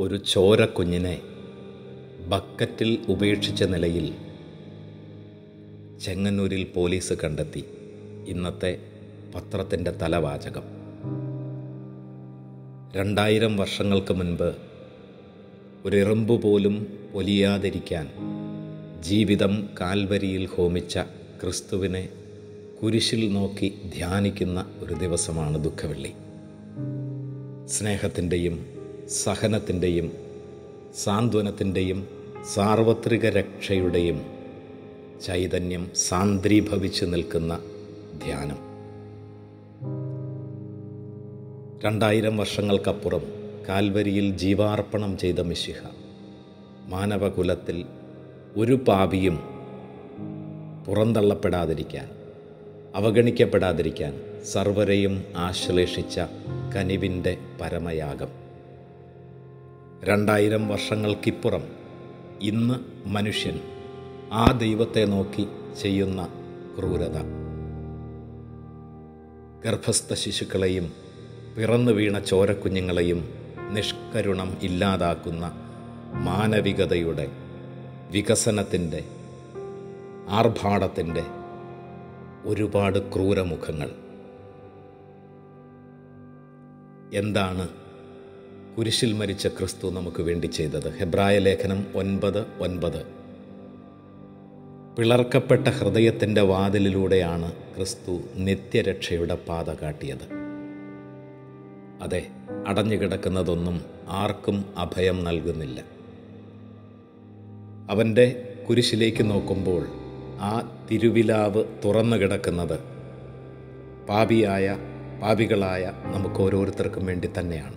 ഒരു ചോരക്കുഞ്ഞിനെ ബക്കറ്റിൽ ഉപേക്ഷിച്ച നിലയിൽ ചെങ്ങന്നൂരിൽ പോലീസ് കണ്ടെത്തി ഇന്നത്തെ പത്രത്തിൻ്റെ തലവാചകം രണ്ടായിരം വർഷങ്ങൾക്ക് മുൻപ് ഒരെറുമ്പ് പോലും പൊലിയാതിരിക്കാൻ ജീവിതം കാൽവരിയിൽ ഹോമിച്ച ക്രിസ്തുവിനെ കുരിശിൽ നോക്കി ധ്യാനിക്കുന്ന ഒരു ദിവസമാണ് ദുഃഖവെള്ളി സ്നേഹത്തിൻ്റെയും സഹനത്തിൻ്റെയും സാന്ത്വനത്തിൻ്റെയും സാർവത്രിക രക്ഷയുടെയും ചൈതന്യം സാന്ദ്രീഭവിച്ചു നിൽക്കുന്ന ധ്യാനം രണ്ടായിരം വർഷങ്ങൾക്കപ്പുറം കാൽവരിയിൽ ജീവാർപ്പണം ചെയ്ത മിശിഹ മാനവകുലത്തിൽ ഒരു പാപിയും പുറന്തള്ളപ്പെടാതിരിക്കാൻ അവഗണിക്കപ്പെടാതിരിക്കാൻ സർവരെയും ആശ്ലേഷിച്ച കനിവിൻ്റെ പരമയാഗം രണ്ടായിരം വർഷങ്ങൾക്കിപ്പുറം ഇന്ന് മനുഷ്യൻ ആ ദൈവത്തെ നോക്കി ചെയ്യുന്ന ക്രൂരത ഗർഭസ്ഥ ശിശുക്കളെയും പിറന്നു വീണ ചോരക്കുഞ്ഞുങ്ങളെയും നിഷ്കരുണം ഇല്ലാതാക്കുന്ന മാനവികതയുടെ വികസനത്തിൻ്റെ ആർഭാടത്തിൻ്റെ ഒരുപാട് ക്രൂരമുഖങ്ങൾ എന്താണ് കുരിശിൽ മരിച്ച ക്രിസ്തു നമുക്ക് വേണ്ടി ചെയ്തത് ഹെബ്രായ ലേഖനം ഒൻപത് ഒൻപത് പിളർക്കപ്പെട്ട ഹൃദയത്തിൻ്റെ വാതിലിലൂടെയാണ് ക്രിസ്തു നിത്യരക്ഷയുടെ പാത കാട്ടിയത് അതെ അടഞ്ഞുകിടക്കുന്നതൊന്നും ആർക്കും അഭയം നൽകുന്നില്ല അവൻ്റെ കുരിശിലേക്ക് നോക്കുമ്പോൾ ആ തിരുവിലാവ് തുറന്നു കിടക്കുന്നത് പാപിയായ പാപികളായ നമുക്ക് ഓരോരുത്തർക്കും വേണ്ടി തന്നെയാണ്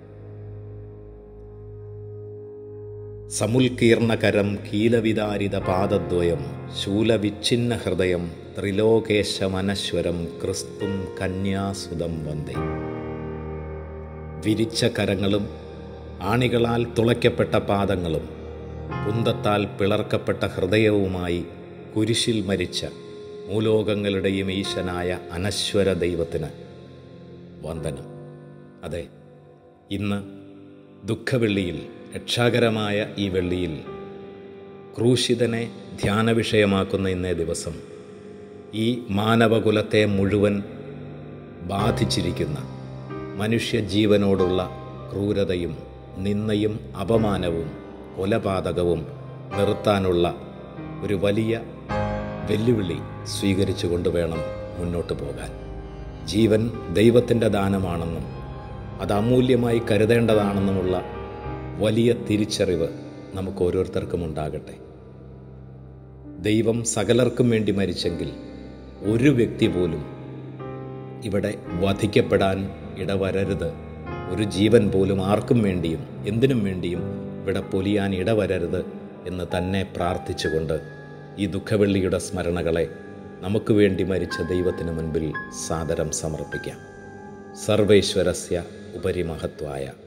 സമുൽക്കീർണകരം കീലവിതാരിത പാദദ്വയം ശൂലവിച്ഛിന്ന ഹൃദയം ത്രിലോകേശമനശ്വരം ക്രിസ്തും കന്യാസുതം വന്ദേ വിരിച്ച കരങ്ങളും ആണികളാൽ തുളയ്ക്കപ്പെട്ട പാദങ്ങളും കുന്തത്താൽ പിളർക്കപ്പെട്ട ഹൃദയവുമായി കുരിശിൽ മരിച്ച മൂലോകങ്ങളുടെയും ഈശനായ അനശ്വര ദൈവത്തിന് വന്ദനം അതെ ഇന്ന് ദുഃഖവെള്ളിയിൽ രക്ഷാകരമായ ഈ വെള്ളിയിൽ ക്രൂശിതനെ ധ്യാന വിഷയമാക്കുന്ന ഇന്നേ ദിവസം ഈ മാനവകുലത്തെ മുഴുവൻ ബാധിച്ചിരിക്കുന്ന മനുഷ്യജീവനോടുള്ള ക്രൂരതയും നിന്നയും അപമാനവും കൊലപാതകവും നിർത്താനുള്ള ഒരു വലിയ വെല്ലുവിളി സ്വീകരിച്ചുകൊണ്ട് വേണം മുന്നോട്ട് പോകാൻ ജീവൻ ദൈവത്തിൻ്റെ ദാനമാണെന്നും അത് അമൂല്യമായി കരുതേണ്ടതാണെന്നുമുള്ള വലിയ തിരിച്ചറിവ് നമുക്ക് ഓരോരുത്തർക്കും ഉണ്ടാകട്ടെ ദൈവം സകലർക്കും വേണ്ടി മരിച്ചെങ്കിൽ ഒരു വ്യക്തി പോലും ഇവിടെ വധിക്കപ്പെടാൻ ഇടവരരുത് ഒരു ജീവൻ പോലും ആർക്കും വേണ്ടിയും എന്തിനും വേണ്ടിയും ഇവിടെ പൊലിയാൻ ഇടവരരുത് എന്ന് തന്നെ പ്രാർത്ഥിച്ചുകൊണ്ട് ഈ ദുഃഖവെള്ളിയുടെ സ്മരണകളെ നമുക്ക് വേണ്ടി മരിച്ച ദൈവത്തിന് മുൻപിൽ സാദരം സമർപ്പിക്കാം സർവേശ്വരസ്യ ഉപരിമഹത്വായ